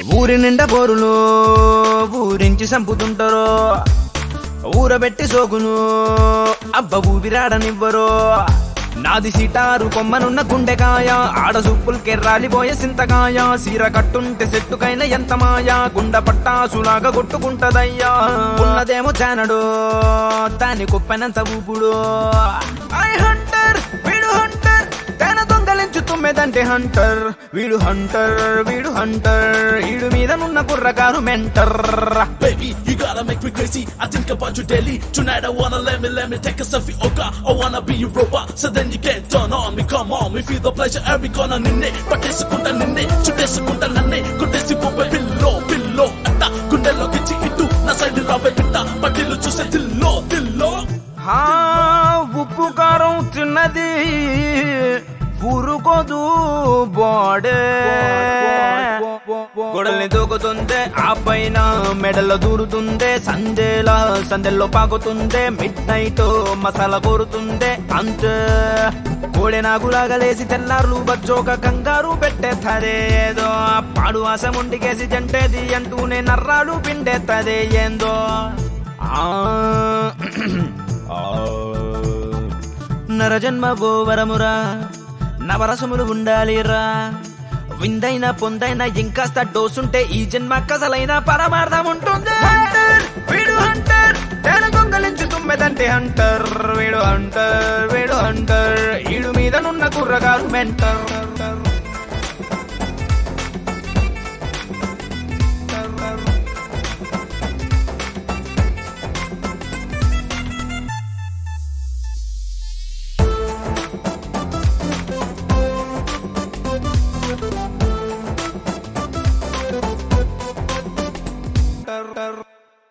ఊరి నిండా బోరులు ఊరించి సంపుతుంటారో ఊరబెట్టి సోకును అబ్బ ఊపిరాడనివ్వరో నాది సిటారు కొమ్మనున్న గుండెకాయ ఆడ సూపుల్ కెర్రాలిపోయే సింతకాయ సీర కట్టుంటే సెట్టుకైన ఎంత మాయా గుండ పట్టాసులాగా కొట్టుకుంటదయ్యా ఉన్నదేమో చానడు దాని కుప్పెనంత ఊపుడు ఐ హంటర్ వీడు హంటర్ తన దొంగలించు తుమ్మెదంటే హంటర్ వీడు హంటర్ వీడు హంటర్ ఈడు మీద నున్న కుర్రకారు mentor Baby, you gotta make me crazy. I think about you daily. Tonight I wanna let me, let me take a selfie. Oh God, I wanna be your robot. So then you can turn on me. Come on, me feel the pleasure every corner నిన్నే పట్టేసుకుంటా నిన్నే చుట్టేసుకుంటా నన్నే కొట్టేసి పోపే pillow pillow అట్ట గుండెలోకి చిక్కిట్టు నా side రావే పిట్ట పట్టిల్లు చూసే తిల్లో తిల్లో హా ఉప్పు కారం తిన్నది ఊరుకోదు బాడే గొడల్ని దూకుతుందే ఆ పైన మెడల్లో దూరుతుందే సందేలా సందెల్లో పాకుతుందే మిడ్ నైట్ మసాలా కోరుతుందే అంతే కోడె నాగులాగా లేసి తెల్లారులు బచ్చోక కంగారు పెట్టేత్తదే ఏదో పాడు ఆశ ముండికేసి జంటేది అంటూనే నర్రాలు పిండేత్తదే ఏందో ఆ నరజన్మ వరమురా నవరసములు ఉండాలిరా విందైన పొందైన ఇంకాస్త డోసుంటే ఈ జన్మ కసలైన పరమార్థం ఉంటుంది హంటర్ వీడు హంటర్ తేన దొంగలించు తుమ్మెదంటే హంటర్ వీడు హంటర్ వీడు హంటర్ ఈడు మీద నున్న కుర్రగారు మెంటర్